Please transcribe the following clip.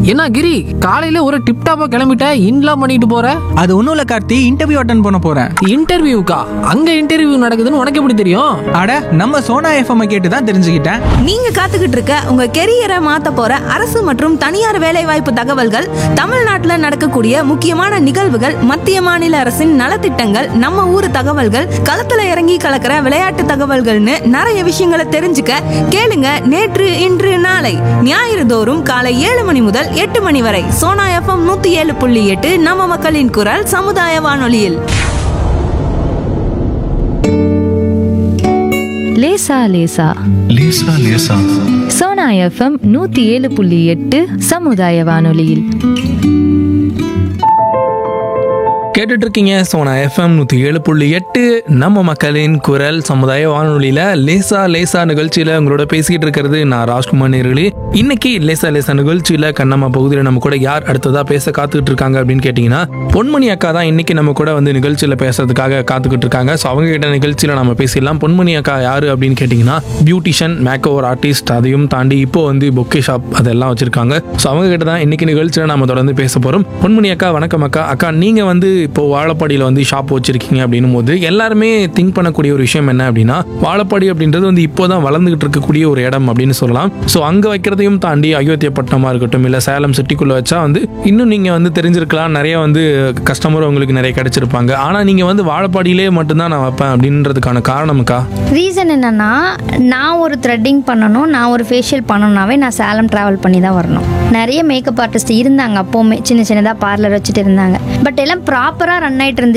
என்ன கிரி காலையில ஒரு டிப் டாப்பா கிளம்பிட்ட இன்லாம் பண்ணிட்டு போற அது ஒன்றும் இல்லை கார்த்தி இன்டர்வியூ அட்டன் பண்ண போகிறேன் இன்டர்வியூக்கா அங்க இன்டர்வியூ நடக்குதுன்னு உனக்கு எப்படி தெரியும் அட நம்ம சோனா எஃப்எம் கேட்டு தான் தெரிஞ்சுக்கிட்டேன் நீங்க காத்துக்கிட்டு இருக்க உங்க கெரியரை மாத்த போற அரசு மற்றும் தனியார் வேலைவாய்ப்பு தகவல்கள் தமிழ்நாட்டுல நடக்கக்கூடிய முக்கியமான நிகழ்வுகள் மத்திய மாநில அரசின் நலத்திட்டங்கள் நம்ம ஊர் தகவல்கள் களத்துல இறங்கி கலக்கிற விளையாட்டு தகவல்கள்னு நிறைய விஷயங்களை தெரிஞ்சுக்க கேளுங்க நேற்று இன்று நாளை ஞாயிறு தோறும் காலை ஏழு மணி முதல் எட்டு மணி வரை சோனா எஃப்எம் நூத்தி ஏழு புள்ளி எட்டு நம்ம மக்களின் குரல் சமுதாய வானொலியில் லேசா லேசா லேசா லேசா சோனா எஃப்எம் நூத்தி ஏழு புள்ளி எட்டு சமுதாய வானொலியில் கேட்டுட்டு இருக்கீங்க சோனா எஃப்எம் நூற்றி ஏழு புள்ளி எட்டு நம்ம மக்களின் குரல் சமுதாய வானொலியில் லேசா லேசா நிகழ்ச்சியில் உங்களோட பேசிக்கிட்டு இருக்கிறது நான் ராஜ்குமார் நேர்களே இன்னைக்கு லேசா லேசா நிகழ்ச்சியில் கண்ணம்மா பகுதியில் நம்ம கூட யார் அடுத்ததா பேச காத்துக்கிட்டு இருக்காங்க அப்படின்னு கேட்டிங்கன்னா பொன்மணி அக்கா தான் இன்னைக்கு நம்ம கூட வந்து நிகழ்ச்சியில் பேசுறதுக்காக காத்துக்கிட்டு இருக்காங்க ஸோ அவங்க கிட்ட நிகழ்ச்சியில் நம்ம பேசிடலாம் பொன்மணி அக்கா யாரு அப்படின்னு கேட்டிங்கன்னா பியூட்டிஷியன் மேக் ஓவர் ஆர்டிஸ்ட் அதையும் தாண்டி இப்போ வந்து பொக்கே ஷாப் அதெல்லாம் வச்சிருக்காங்க ஸோ அவங்க கிட்ட தான் இன்னைக்கு நிகழ்ச்சியில் நம்ம தொடர்ந்து பேச போகிறோம் பொன்மணி அக்கா வணக்கம் அக்கா அக்கா நீங்க வந்து இப்போ வாழப்பாடியில் வந்து ஷாப் வச்சிருக்கீங்க அப்படின்னும் போது எல்லாருமே திங்க் பண்ணக்கூடிய ஒரு விஷயம் என்ன அப்படின்னா வாழப்பாடி அப்படின்றது வந்து இப்போதான் வளர்ந்துகிட்டு இருக்கக்கூடிய ஒரு இடம் அப்படின்னு சொல்லலாம் ஸோ அங்கே வைக்கிறதையும் தாண்டி அயோத்தியப்பட்டினமா இருக்கட்டும் இல்லை சேலம் சிட்டிக்குள்ள வச்சா வந்து இன்னும் நீங்க வந்து தெரிஞ்சிருக்கலாம் நிறைய வந்து கஸ்டமர் உங்களுக்கு நிறைய கிடைச்சிருப்பாங்க ஆனா நீங்க வந்து வாழப்பாடியிலே மட்டும்தான் நான் வைப்பேன் அப்படின்றதுக்கான காரணம்க்கா ரீசன் என்னன்னா நான் ஒரு த்ரெட்டிங் பண்ணணும் நான் ஒரு ஃபேஷியல் பண்ணணும்னாவே நான் சேலம் ட்ராவல் பண்ணி தான் வரணும் நிறைய மேக்கப் ஆர்டிஸ்ட் இருந்தாங்க அப்போவுமே சின்ன சின்னதாக பார்லர் வச்சுட்டு இருந்தாங்க பட் எல்லாம் ப்ராப்பராக ரன் ஆயிட்டு இருந்துச்சு